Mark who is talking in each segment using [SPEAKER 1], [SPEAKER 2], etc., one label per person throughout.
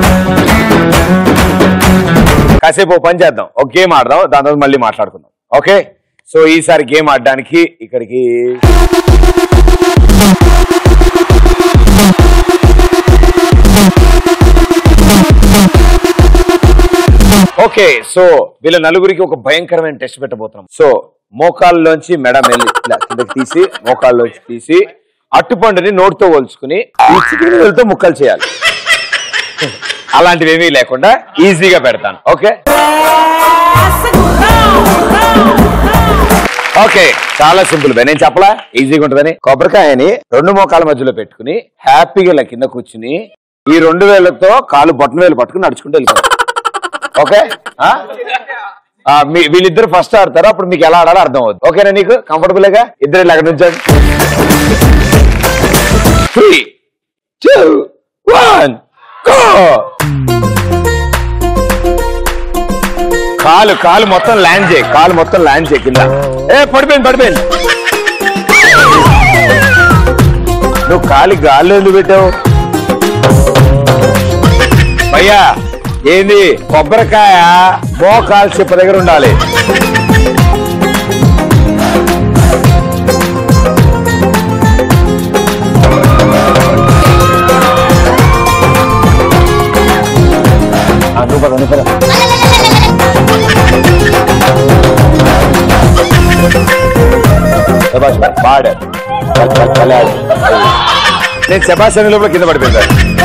[SPEAKER 1] కాసేపు ఓ పని చేద్దాం ఒక గేమ్ ఆడదాం దాని తర్వాత మళ్ళీ మాట్లాడుకుందాం ఓకే సో ఈసారి గేమ్ ఆడడానికి ఇక్కడికి ఓకే సో వీళ్ళ నలుగురికి ఒక భయంకరమైన టెస్ట్ పెట్టబోతున్నాం సో మోకాల్లోంచి మెడ మెల్లి ఇలా కిందకి తీసి మోకాల్లోంచి తీసి అట్టుపండుని నోటితో పోల్చుకుని ఈ చిటికిన వేలుతో ముక్కలు చేయాలి అలాంటివి ఏమీ లేకుండా ఈజీగా పెడతాను ఓకే ఓకే చాలా సింపుల్ బే నేను చెప్పలా ఈజీగా ఉంటుందని కొబ్బరికాయని రెండు మోకాల మధ్యలో పెట్టుకుని హ్యాపీగా ఇలా కింద కూర్చుని ఈ రెండు వేలతో కాలు బొట్టన వేలు పట్టుకుని నడుచుకుంటూ వెళ్ళిపోతాం ఓకే ఆ? ఆ, మీ వీళ్ళిద్దరు ఫస్ట్ ఆడతారు అప్పుడు మీకు ఎలా ఆడాలో అర్థం అవుతుంది ఓకేనా నీకు కంఫర్టబుల్ గా ఇద్దరు ఇలా అక్కడ నుంచండి త్రీ టూ వన్ గో కాలు కాలు మొత్తం ల్యాండ్ చేయి కాలు మొత్తం ల్యాండ్ చేయి కింద ఏ పడిపోయింది పడిపోయింది నువ్వు కాలి గాల్లో ఎందుకు పెట్టావు భయ్యా ఏంది కొబ్బరికాయ మోకాలు చెప్ప దగ్గర ఉండాలి ఆ, నువ్వు పద, నువ్వు పద. శభాష్ పాడారు చల్, చల్, చల్, ఆడు. నేను శభాష్ అనే లోపల కింద పడిపోయింది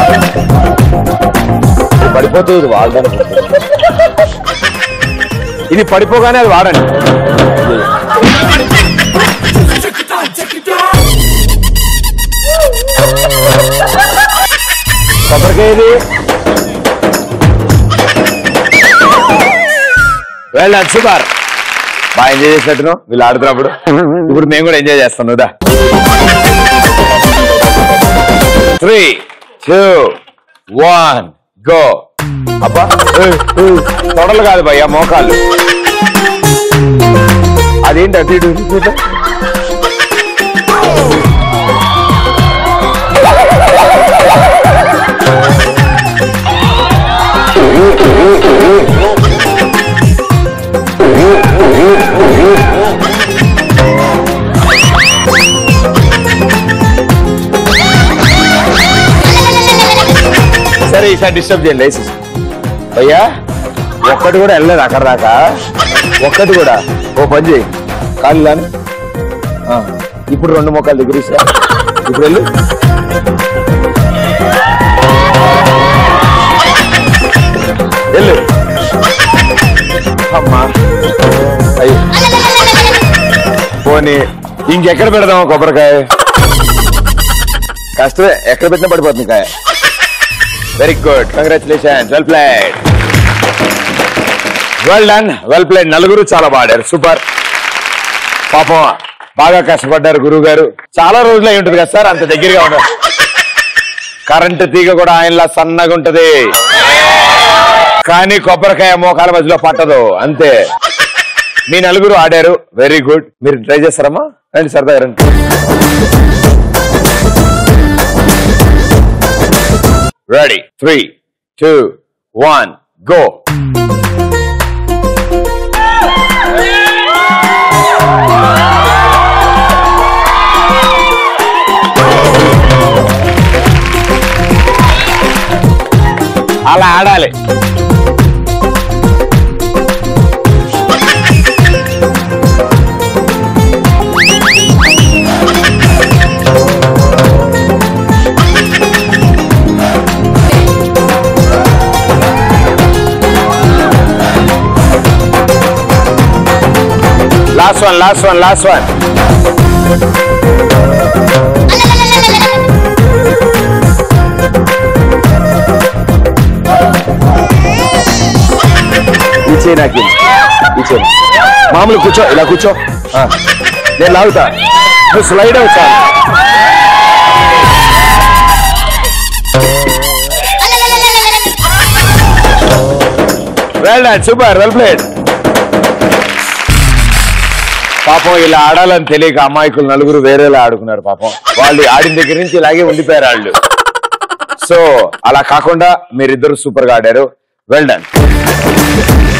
[SPEAKER 1] ఇది పడిపోతే ఇది వాడడానికి ఇది పడిపోగానే అది వాడండి కొబ్బరికాయ ఇది వెళ్ళాడు సూపర్ బాగా ఎంజాయ్ చేసినట్టును వీళ్ళు ఆడుతున్నప్పుడు ఇప్పుడు మేము కూడా ఎంజాయ్ చేస్తాం నువ్వుదా త్రీ టూ వన్ గో అబ్బా ఏయ్, ఏయ్, తొడలు కాదు భయ్యా మోకాళ్ళు అదేంటి అటు ఇటు ఇటు ఇటు? సరే ఈసారి డిస్టర్బ్ చేయండి వేసేసి భయ్యా ఒక్కటి కూడా వెళ్ళలేదు అక్కడ దాకా ఒక్కటి కూడా ఓ పని చేయి కాళ్ళు లాని ఆ, ఇప్పుడు రెండు మొక్కలు దగ్గర ఇస్తా ఇప్పుడు వెళ్ళు వెళ్ళు అమ్మా అయ్యి పోనీ ఇంకెక్కడ పెడదాం కొబ్బరికాయ కష్టమే ఎక్కడ పెట్టినా పడిపోతుంది కాయ very good congratulation well played well done well played నలుగురు చాలా బాడారు సూపర్ పాపం బాగా కష్టపడ్డారు గురువు గారు చాలా రోజులు అయి ఉంటుంది కదా సార్ అంత దగ్గరగా ఉన్నారు కరెంటు తీగ కూడా ఆయనలా సన్నగా ఉంటది కానీ కొబ్బరికాయ మోకాల మధ్యలో పట్టదు అంతే మీ నలుగురు ఆడారు వెరీ గుడ్ మీరు ట్రై చేస్తారమ్మా రండి సరదాగా రండి ready three two one go అలా ఆడాలి last one last one last one ఇచ్చే నాకు ఇచ్చే మామూలు కూర్చో ఇలా కూర్చో ఆ, నేను లాగుతా నువ్వు స్లైడ్ అవుతా well done super well played పాపం ఇలా ఆడాలని తెలియక అమాయకులు నలుగురు వేరేలా ఆడుకున్నారు పాపం వాళ్ళు ఆడిన దగ్గర నుంచి ఇలాగే ఉండిపోయారు వాళ్ళు సో అలా కాకుండా మీరిద్దరు సూపర్ గా ఆడారు వెల్ డన్